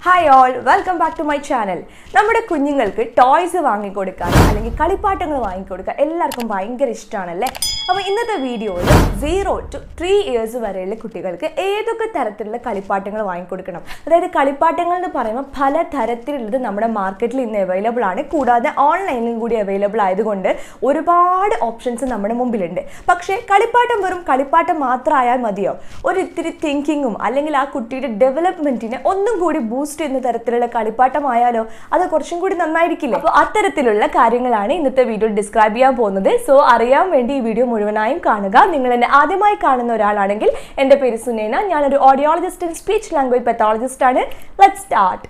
hi all welcome back to my channel നമ്മുടെ കുഞ്ഞുങ്ങൾക്ക് toys വാങ്ങിക്കൊടുക്കാൻ അല്ലെങ്കിൽ കളിപ്പാട്ടങ്ങൾ വാങ്ങിക്കൊടുക്കാൻ എല്ലാവർക്കും ഭയങ്കര ഇഷ്ടമാണല്ലേ അപ്പോൾ ഇന്നത്തെ വീഡിയോയിൽ സീറോ ടു ത്രീ ഇയേഴ്സ് വരെയുള്ള കുട്ടികൾക്ക് ഏതൊക്കെ തരത്തിലുള്ള കളിപ്പാട്ടങ്ങൾ വാങ്ങിക്കൊടുക്കണം അതായത് കളിപ്പാട്ടങ്ങൾ എന്ന് പറയുമ്പോൾ പല തരത്തിലുള്ളത് നമ്മുടെ മാർക്കറ്റിൽ ഇന്ന് അവൈലബിൾ ആണ് കൂടാതെ ഓൺലൈനിലും കൂടി അവൈലബിൾ ആയതുകൊണ്ട് ഒരുപാട് ഓപ്ഷൻസ് നമ്മുടെ മുമ്പിലുണ്ട് പക്ഷേ കളിപ്പാട്ടം വെറും കളിപ്പാട്ടം മാത്രമായാൽ മതിയോ ഒരു ഇത്തിരി തിങ്കിങ്ങും അല്ലെങ്കിൽ ആ കുട്ടിയുടെ ഡെവലപ്മെന്റിനെ ഒന്നും കൂടി ബൂസ്റ്റ് ചെയ്യുന്ന തരത്തിലുള്ള കളിപ്പാട്ടമായാലോ അത് കുറച്ചും കൂടി നന്നായിരിക്കില്ലേ അപ്പോൾ അത്തരത്തിലുള്ള കാര്യങ്ങളാണ് ഇന്നത്തെ വീഡിയോ ഡിസ്ക്രൈബ് ചെയ്യാൻ പോകുന്നത് സോ അറിയാൻ വേണ്ടി ഈ വീഡിയോ മുഴുവനായും കാണുക നിങ്ങൾ എന്നെ ആദ്യമായി കാണുന്ന ഒരാളാണെങ്കിൽ എൻ്റെ പേര് സുനേന ഞാനൊരു audiologist and speech language pathologist ആണ് ലെറ്റ് സ്റ്റാർട്ട്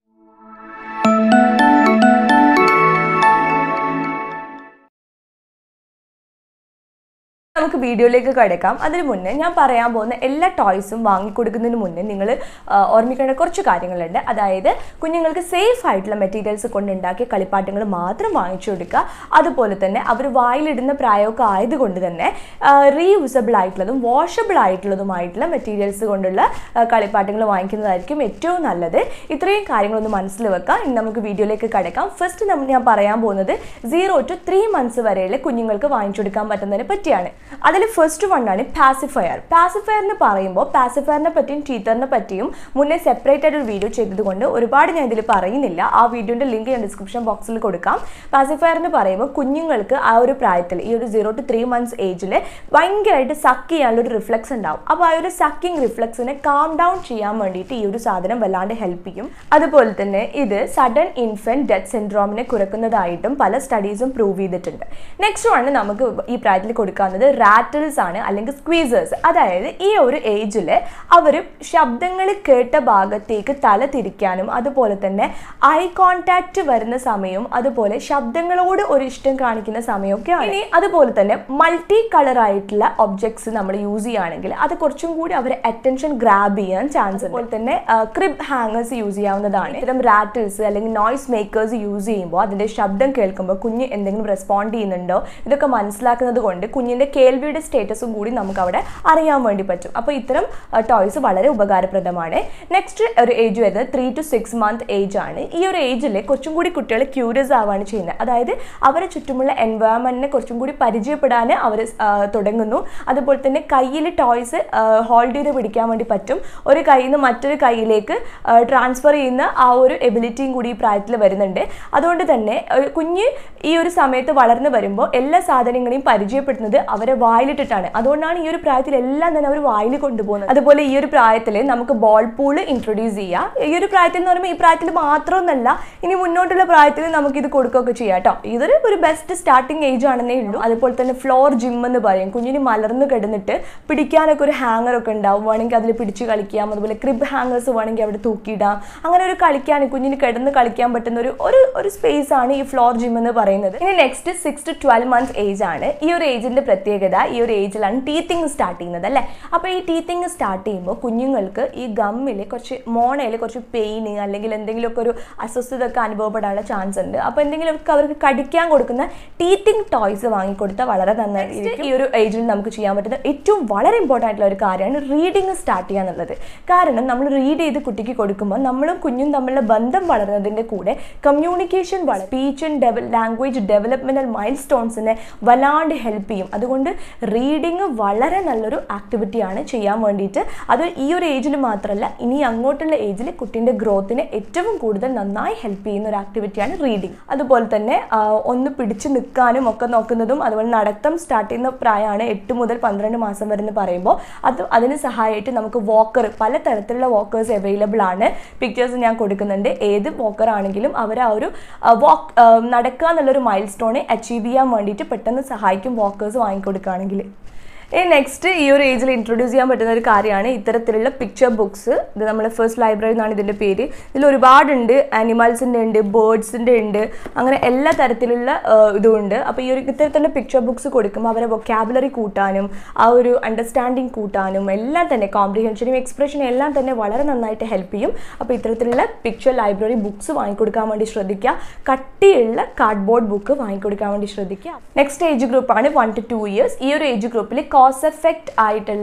നമുക്ക് വീഡിയോയിലേക്ക് കിടക്കാം അതിന് മുന്നേ ഞാൻ പറയാൻ പോകുന്ന എല്ലാ ടോയ്സും വാങ്ങിക്കൊടുക്കുന്നതിന് മുന്നേ നിങ്ങൾ ഓർമ്മിക്കേണ്ട കുറച്ച് കാര്യങ്ങളുണ്ട് അതായത് കുഞ്ഞുങ്ങൾക്ക് സേഫ് ആയിട്ടുള്ള മെറ്റീരിയൽസ് കൊണ്ടുണ്ടാക്കിയ കളിപ്പാട്ടങ്ങൾ മാത്രം വാങ്ങിച്ചു കൊടുക്കുക അതുപോലെ തന്നെ അവർ വായിലിടുന്ന പ്രായമൊക്കെ ആയതുകൊണ്ട് തന്നെ റീയൂസബിൾ ആയിട്ടുള്ളതും വാഷബിൾ ആയിട്ടുള്ളതുമായിട്ടുള്ള മെറ്റീരിയൽസ് കൊണ്ടുള്ള ആ, കളിപ്പാട്ടങ്ങൾ വാങ്ങിക്കുന്നതായിരിക്കും ഏറ്റവും നല്ലത് ഇത്രയും കാര്യങ്ങളൊന്ന് മനസ്സിൽ വെക്കാം ഇനി നമുക്ക് വീഡിയോയിലേക്ക് കിടക്കാം ഫസ്റ്റ് നമ്മൾ ഞാൻ പറയാൻ പോകുന്നത് സീറോ ടു ത്രീ മന്ത്സ് വരെയുള്ള കുഞ്ഞുങ്ങൾക്ക് വാങ്ങിച്ചു കൊടുക്കാൻ പറ്റുന്നതിനെ പറ്റിയാണ് അതിൽ ഫസ്റ്റ് വണ്ണാണ് പാസിഫയർ പാസിഫയർ എന്ന് പറയുമ്പോൾ പാസിഫയറിനെ പറ്റിയും ടീച്ചറിനെ പറ്റിയും മുന്നേ സെപ്പറേറ്റ് ആയിട്ട് ഒരു വീഡിയോ ചെയ്തതുകൊണ്ട് ഒരുപാട് ഞാൻ ഇതിൽ പറയുന്നില്ല ആ വീഡിയോൻ്റെ ലിങ്ക് ഞാൻ ഡിസ്ക്രിപ്ഷൻ ബോക്സിൽ കൊടുക്കാം പാസിഫയർ എന്ന് പറയുമ്പോൾ കുഞ്ഞുങ്ങൾക്ക് ആ ഒരു പ്രായത്തിൽ ഈ ഒരു സീറോ ടു ത്രീ മന്ത്സ് ഏജിൽ ഭയങ്കരമായിട്ട് സക്ക് ചെയ്യാനുള്ള ഒരു റിഫ്ലക്സ് ഉണ്ടാവും അപ്പോൾ ആ ഒരു സക്കിംഗ് റിഫ്ലക്സിനെ കാം ഡൗൺ ചെയ്യാൻ വേണ്ടിയിട്ട് ഈ ഒരു സാധനം വല്ലാണ്ട് ഹെൽപ്പ് ചെയ്യും അതുപോലെ തന്നെ ഇത് സഡൻ ഇൻഫൻറ്റ് ഡെത്ത് സിൻഡ്രോമിനെ കുറക്കുന്നതായിട്ടും പല സ്റ്റഡീസും പ്രൂവ് ചെയ്തിട്ടുണ്ട് നെക്സ്റ്റ് ആണ് നമുക്ക് ഈ പ്രായത്തിൽ കൊടുക്കാവുന്നത് റാറ്റിൽസ് ആണ് അല്ലെങ്കിൽ സ്ക്വീസേഴ്സ് അതായത് ഈ ഒരു ഏജിൽ അവർ ശബ്ദങ്ങൾ കേട്ട ഭാഗത്തേക്ക് തല തിരിക്കാനും അതുപോലെ തന്നെ ഐ കോണ്ടാക്ട് വരുന്ന സമയവും അതുപോലെ ശബ്ദങ്ങളോട് ഒരു ഇഷ്ടം കാണിക്കുന്ന സമയമൊക്കെ ഇനി അതുപോലെ തന്നെ മൾട്ടി കളർ ആയിട്ടുള്ള ഒബ്ജക്ട്സ് നമ്മൾ യൂസ് ചെയ്യുകയാണെങ്കിൽ അത് കുറച്ചും കൂടി അവരെ അറ്റൻഷൻ ഗ്രാബ് ചെയ്യാൻ ചാൻസ് അതുപോലെ തന്നെ ക്രിബ് ഹാങ്ങേഴ്സ് യൂസ് ചെയ്യാവുന്നതാണ് ഇത്തരം റാറ്റിൽസ് അല്ലെങ്കിൽ നോയ്സ് മേക്കേഴ്സ് യൂസ് ചെയ്യുമ്പോൾ അതിന്റെ ശബ്ദം കേൾക്കുമ്പോൾ കുഞ്ഞ് എന്തെങ്കിലും റെസ്പോണ്ട് ചെയ്യുന്നുണ്ടോ ഇതൊക്കെ മനസ്സിലാക്കുന്നത് കൊണ്ട് കുഞ്ഞിന്റെ കേൾവിയുടെ സ്റ്റേറ്റസും കൂടി നമുക്ക് അവിടെ അറിയാൻ വേണ്ടി പറ്റും അപ്പോൾ ഇത്തരം ടോയ്സ് വളരെ ഉപകാരപ്രദമാണ് നെക്സ്റ്റ് ഒരു ഏജ് വരുന്നത് three to six month age ആണ് ഈ ഒരു ഏജിൽ കുറച്ചും കൂടി കുട്ടികൾ ക്യൂരിയസ് ആവാണ് ചെയ്യുന്നത് അതായത് അവരെ ചുറ്റുമുള്ള എൻവയോൺമെന്റിനെ കുറച്ചും കൂടി പരിചയപ്പെടാൻ അവർ തുടങ്ങുന്നു അതുപോലെ തന്നെ കയ്യിൽ ടോയ്സ് ഹോൾഡ് ചെയ്ത് പിടിക്കാൻ വേണ്ടി പറ്റും ഒരു കയ്യിൽ നിന്ന് മറ്റൊരു കയ്യിലേക്ക് ട്രാൻസ്ഫർ ചെയ്യുന്ന ആ ഒരു എബിലിറ്റിയും കൂടി ഈ പ്രായത്തിൽ വരുന്നുണ്ട് അതുകൊണ്ട് തന്നെ ഒരു കുഞ്ഞ് ഈ ഒരു സമയത്ത് വളർന്നു വരുമ്പോൾ എല്ലാ സാധനങ്ങളെയും പരിചയപ്പെടുന്നത് അവരെ വായിലിട്ടിട്ടാണ് അതുകൊണ്ടാണ് ഈ ഒരു പ്രായത്തിൽ എല്ലാം തന്നെ അവർ വായിൽ കൊണ്ടുപോകുന്നത് അതുപോലെ ഈ ഒരു പ്രായത്തിൽ നമുക്ക് ബോൾ പൂള് ഇൻട്രൊഡ്യൂസ് ചെയ്യാം ഈ ഒരു പ്രായത്തിൽ എന്ന് പറയുമ്പോൾ ഈ പ്രായത്തിൽ മാത്രമൊന്നല്ല ഇനി മുന്നോട്ടുള്ള പ്രായത്തിൽ നമുക്ക് ഇത് കൊടുക്കുകയൊക്കെ ചെയ്യാം കേട്ടോ ഇതൊരു ഒരു ബെസ്റ്റ് സ്റ്റാർട്ടിങ് ഏജ് ആണെന്നേ ഉള്ളൂ അതുപോലെ തന്നെ ഫ്ലോർ ജിം എന്ന് പറയും കുഞ്ഞിന് മലർന്ന് കിടന്നിട്ട് പിടിക്കാനൊക്കെ ഒരു ഹാങ്ങർ ഒക്കെ ഉണ്ടാവും വേണമെങ്കിൽ അതിൽ പിടിച്ച് കളിക്കാം അതുപോലെ ക്രിബ് ഹാങ്ങേഴ്സ് വേണമെങ്കിൽ അവിടെ തൂക്കിയിടാം അങ്ങനെ ഒരു കളിക്കാൻ കുഞ്ഞിന് കിടന്ന് കളിക്കാൻ പറ്റുന്ന ഒരു ഒരു ഒരു സ്പേസ് ആണ് ഈ ഫ്ലോർ ജിം എന്ന് പറയുന്നത് ഇനി next six to twelve months age ആണ് ഈ ഒരു ഏജിന്റെ പ്രത്യേകത ഈ ഒരു ഏജിലാണ് ടീത്തിങ് സ്റ്റാർട്ട് ചെയ്യുന്നത് അല്ലേ അപ്പോൾ ഈ ടീത്തിങ് സ്റ്റാർട്ട് ചെയ്യുമ്പോൾ കുഞ്ഞുങ്ങൾക്ക് ഈ ഗമ്മിൽ കുറച്ച് മോണയിൽ കുറച്ച് പെയിന് അല്ലെങ്കിൽ എന്തെങ്കിലുമൊക്കെ ഒരു അസ്വസ്ഥത ഒക്കെ അനുഭവപ്പെടാനുള്ള ചാൻസ് ഉണ്ട് അപ്പോൾ എന്തെങ്കിലുമൊക്കെ അവർക്ക് കടിക്കാൻ കൊടുക്കുന്ന ടീത്തിങ് ടോയ്സ് വാങ്ങിക്കൊടുത്താൽ വളരെ നന്നായിരിക്കും ഈ ഒരു ഏജിൽ നമുക്ക് ചെയ്യാൻ പറ്റുന്ന ഏറ്റവും വളരെ ഇമ്പോർട്ടൻ്റ് ആയിട്ടുള്ള ഒരു കാര്യമാണ് റീഡിങ് സ്റ്റാർട്ട് ചെയ്യുക എന്നുള്ളത് കാരണം നമ്മൾ റീഡ് ചെയ്ത് കുട്ടിക്ക് കൊടുക്കുമ്പോൾ നമ്മളും കുഞ്ഞും തമ്മിലുള്ള ബന്ധം വളരുന്നതിൻ്റെ കൂടെ കമ്മ്യൂണിക്കേഷൻ വള സ്പീച്ച് ആൻഡ് ഡെവൽ ലാംഗ്വേജ് ഡെവലപ്മെൻറ്റൽ മൈൽ സ്റ്റോൺസിനെ വല്ലാണ്ട് ഹെൽപ്പ് ചെയ്യും അതുകൊണ്ട് റീഡിങ് വളരെ നല്ലൊരു ആക്ടിവിറ്റിയാണ് ചെയ്യാൻ വേണ്ടിയിട്ട് അത് ഈ ഒരു ഏജിൽ മാത്രമല്ല ഇനി അങ്ങോട്ടുള്ള ഏജിൽ കുട്ടീൻ്റെ ഗ്രോത്തിനെ ഏറ്റവും കൂടുതൽ നന്നായി ഹെൽപ്പ് ചെയ്യുന്ന ഒരു ആക്ടിവിറ്റിയാണ് റീഡിങ് അതുപോലെ തന്നെ ആ, ഒന്ന് പിടിച്ച് നിൽക്കാനും ഒക്കെ നോക്കുന്നതും അതുപോലെ നടത്തം സ്റ്റാർട്ട് ചെയ്യുന്ന പ്രായമാണ് എട്ട് മുതൽ പന്ത്രണ്ട് മാസം വരെ എന്ന് പറയുമ്പോൾ അത് അതിന് സഹായമായിട്ട് നമുക്ക് വാക്കർ പല തരത്തിലുള്ള വാക്കേഴ്സ് അവൈലബിൾ ആണ് പിക്ചേഴ്സ് ഞാൻ കൊടുക്കുന്നുണ്ട് ഏത് വാക്കർ ആണെങ്കിലും അവർ ആ ഒരു വാക്ക് നടക്കുക എന്നുള്ളൊരു മൈൽ സ്റ്റോണെ അച്ചീവ് ചെയ്യാൻ വേണ്ടിയിട്ട് പെട്ടെന്ന് സഹായിക്കും വാക്കേഴ്സ് വാങ്ങിക്കൊടുക്കുകയാണെങ്കിൽ ഇനി നെക്സ്റ്റ് ഈ ഒരു ഏജിൽ ഇൻട്രൊഡ്യൂസ് ചെയ്യാൻ പറ്റുന്ന ഒരു കാര്യമാണ് ഇത്തരത്തിലുള്ള പിക്ചർ ബുക്സ് ഇത് നമ്മുടെ ഫസ്റ്റ് ലൈബ്രറി എന്നാണ് ഇതിൻ്റെ പേര് ഇതിൽ ഒരുപാടുണ്ട് ആനിമൽസിൻ്റെ ഉണ്ട് ബേർഡ്സിൻ്റെ ഉണ്ട് അങ്ങനെ എല്ലാ തരത്തിലുള്ള ആ, ഇതും ഉണ്ട് അപ്പോൾ ഈ ഒരു ഇത്തരത്തിലുള്ള പിക്ചർ ബുക്സ് കൊടുക്കുമ്പോൾ അവരെ വൊക്കാബുലറി കൂട്ടാനും ആ ഒരു അണ്ടർസ്റ്റാൻഡിങ് കൂട്ടാനും എല്ലാം തന്നെ കോംപ്രിഹെൻഷനും എക്സ്പ്രഷനും എല്ലാം തന്നെ വളരെ നന്നായിട്ട് ഹെൽപ്പ് ചെയ്യും അപ്പോൾ ഇത്തരത്തിലുള്ള പിക്ചർ ലൈബ്രറി ബുക്സ് വാങ്ങിക്കൊടുക്കാൻ വേണ്ടി ശ്രദ്ധിക്കുക കട്ടിയുള്ള കാർഡ്ബോർഡ് ബുക്ക് വാങ്ങിക്കൊടുക്കാൻ വേണ്ടി ശ്രദ്ധിക്കുക നെക്സ്റ്റ് ഏജ് ഗ്രൂപ്പാണ് വൺ ടു ടു ഇയേഴ്സ് ഈ ഒരു ഏജ് ഗ്രൂപ്പിൽ കോസ് എഫക്റ്റ് ആയിട്ടുള്ള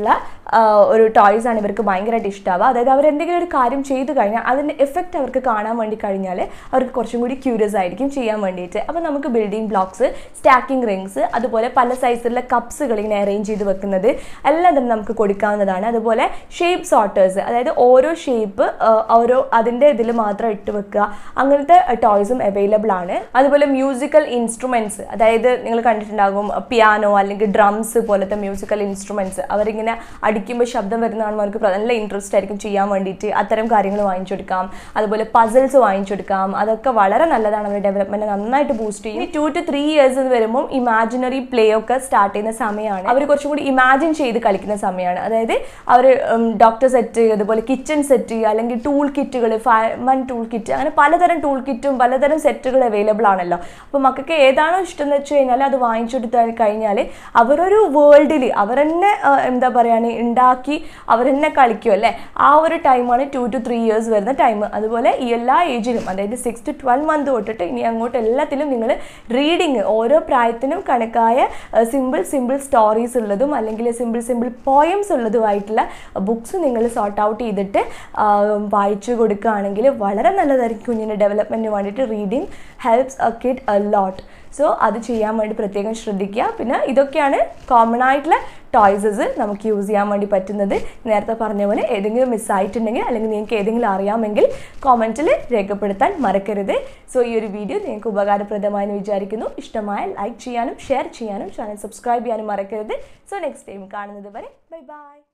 ആ, ഒരു ടോയ്സ് ആണ് ഇവർക്ക് ഭയങ്കരമായിട്ട് ഇഷ്ടമാവുക അതായത് അവർ എന്തെങ്കിലും ഒരു കാര്യം ചെയ്തു കഴിഞ്ഞാൽ അതിൻ്റെ എഫക്റ്റ് അവർക്ക് കാണാൻ വേണ്ടി കഴിഞ്ഞാൽ അവർക്ക് കുറച്ചും കൂടി ക്യൂരിയസ് ആയിരിക്കും ചെയ്യാൻ വേണ്ടിയിട്ട് അപ്പോൾ നമുക്ക് ബിൽഡിംഗ് ബ്ലോക്സ് സ്റ്റാക്കിംഗ് റിങ്സ് അതുപോലെ പല സൈസിലുള്ള കപ്സുകൾ ഇങ്ങനെ അറേഞ്ച് ചെയ്ത് വെക്കുന്നത് എല്ലാം തന്നെ നമുക്ക് കൊടുക്കാവുന്നതാണ് അതുപോലെ ഷേപ്പ് സോർട്ടേഴ്സ് അതായത് ഓരോ ഷേപ്പ് ഓരോ അതിൻ്റെ ഇതിൽ മാത്രം ഇട്ട് വെക്കുക അങ്ങനത്തെ ടോയ്സും അവൈലബിൾ ആണ് അതുപോലെ മ്യൂസിക്കൽ ഇൻസ്ട്രുമെൻറ്റ്സ് അതായത് നിങ്ങൾ കണ്ടിട്ടുണ്ടാകും പിയാനോ അല്ലെങ്കിൽ ഡ്രംസ് പോലത്തെ മ്യൂസിക്കൽ ഇൻസ്ട്രുമെൻറ്റ്സ് അവരിങ്ങനെ അടിക്കുമ്പോൾ ശബ്ദം വരുന്ന കാണുമ്പോൾ അവർക്ക് നല്ല ഇൻട്രസ്റ്റ് ആയിരിക്കും ചെയ്യാൻ വേണ്ടിയിട്ട് അത്തരം കാര്യങ്ങൾ വാങ്ങിച്ചു കൊടുക്കാം അതുപോലെ പസിൽസ് വാങ്ങിച്ചു കൊടുക്കാം അതൊക്കെ വളരെ നല്ലതാണ് അവരുടെ ഡെവലപ്മെന്റ് നന്നായിട്ട് ബൂസ്റ്റ് ചെയ്യും ടു ടു ത്രീ ഇയേഴ്സ് എന്ന് വരുമ്പോൾ ഇമാജിനറി പ്ലേ ഒക്കെ സ്റ്റാർട്ട് ചെയ്യുന്ന സമയമാണ് അവർ കുറച്ചും കൂടി ഇമാജിൻ ചെയ്ത് കളിക്കുന്ന സമയമാണ് അതായത് അവർ ഡോക്ടർ സെറ്റ് അതുപോലെ കിച്ചൺ സെറ്റ് അല്ലെങ്കിൽ ടൂൾ കിറ്റുകൾ ഫയർമൻ ടൂൾ കിറ്റ് അങ്ങനെ പലതരം ടൂൾ കിറ്റും പലതരം സെറ്റുകൾ അവൈലബിൾ ആണല്ലോ അപ്പോൾ മക്കൾക്ക് ഏതാണോ ഇഷ്ടം എന്ന് വെച്ച് കഴിഞ്ഞാൽ അത് വാങ്ങിച്ചു കൊടുത്തു കഴിഞ്ഞാൽ അവരൊരു വേൾഡിൽ അവർ തന്നെ ആ, എന്താ പറയുക ഉണ്ടാക്കി അവർ തന്നെ കളിക്കും അല്ലേ ആ ഒരു ടൈമാണ് ടു ടു ത്രീ ഇയേഴ്സ് വരുന്ന ടൈം അതുപോലെ ഈ എല്ലാ ഏജിലും അതായത് സിക്സ് ടു ട്വൽവ് മന്ത് തൊട്ടിട്ട് ഇനി അങ്ങോട്ട് എല്ലാത്തിലും നിങ്ങൾ റീഡിങ് ഓരോ പ്രായത്തിനും കണക്കായ സിമ്പിൾ സിമ്പിൾ സ്റ്റോറീസ് ഉള്ളതും അല്ലെങ്കിൽ സിമ്പിൾ സിമ്പിൾ പോയംസ് ഉള്ളതുമായിട്ടുള്ള ബുക്സ് നിങ്ങൾ സോർട്ട് ഔട്ട് ചെയ്തിട്ട് ആ, വായിച്ചു കൊടുക്കുകയാണെങ്കിൽ വളരെ നല്ലതായിരിക്കും കുഞ്ഞിൻ്റെ ഡെവലപ്മെൻറ്റിന് വേണ്ടിയിട്ട് reading helps a kid a lot so അത് ചെയ്യാൻ വേണ്ടി പ്രത്യേകം ശ്രദ്ധിക്കുക പിന്നെ ഇതൊക്കെയാണ് കോമൺ ആയിട്ടുള്ള ടോയ്സസ് നമുക്ക് യൂസ് ചെയ്യാൻ വേണ്ടി പറ്റുന്നത് നേരത്തെ പറഞ്ഞ പോലെ ഏതെങ്കിലും മിസ്സായിട്ടുണ്ടെങ്കിൽ അല്ലെങ്കിൽ നിങ്ങൾക്ക് ഏതെങ്കിലും അറിയാമെങ്കിൽ കോമൻറ്റിൽ രേഖപ്പെടുത്താൻ മറക്കരുത് സോ ഈ ഒരു വീഡിയോ നിങ്ങൾക്ക് ഉപകാരപ്രദമായെന്ന് വിചാരിക്കുന്നു ഇഷ്ടമായ ലൈക്ക് ചെയ്യാനും ഷെയർ ചെയ്യാനും ചാനൽ സബ്സ്ക്രൈബ് ചെയ്യാനും മറക്കരുത് സോ നെക്സ്റ്റ് ടൈം കാണുന്നത് വരെ ബൈ ബൈ